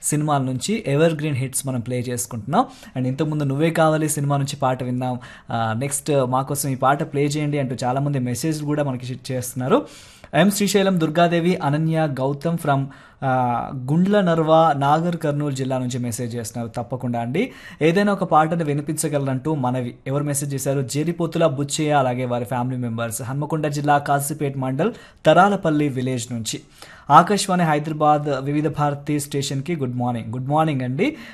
సినిమాల నుంచి ever green hits మనం ప్లే చేసుకుంటున్నాం అండ్ ఇంతకుముందు నువ్వే కావాలి సినిమా నుంచి పాట విన్నాం నెక్స్ట్ మా కోసం ఈ పాట ప్లే చేయండి అంటూ చాలామంది మెసేజ్ కూడా మనకి షేర్ చేస్తున్నారు ఎం శ్రీశైలం దుర్గాదేవి అనన్య గౌతమ్ ఫ్రమ్ గుండ్ల నర్వా నాగర్ కర్నూలు జిల్లా నుంచి మెసేజ్ చేస్తున్నారు తప్పకుండా అండి ఏదైనా ఒక పాటను వినిపించగలరంటూ మనవి ఎవరు మెసేజ్ చేశారు జేరిపోతుల బుచ్చయ్య అలాగే వారి ఫ్యామిలీ మెంబర్స్ హన్మకొండ జిల్లా కాసిపేట్ మండల్ తరాలపల్లి విలేజ్ నుంచి ఆకాశవాణి హైదరాబాద్ వివిధ భారతి స్టేషన్కి గుడ్ మార్నింగ్ గుడ్ మార్నింగ్ అండి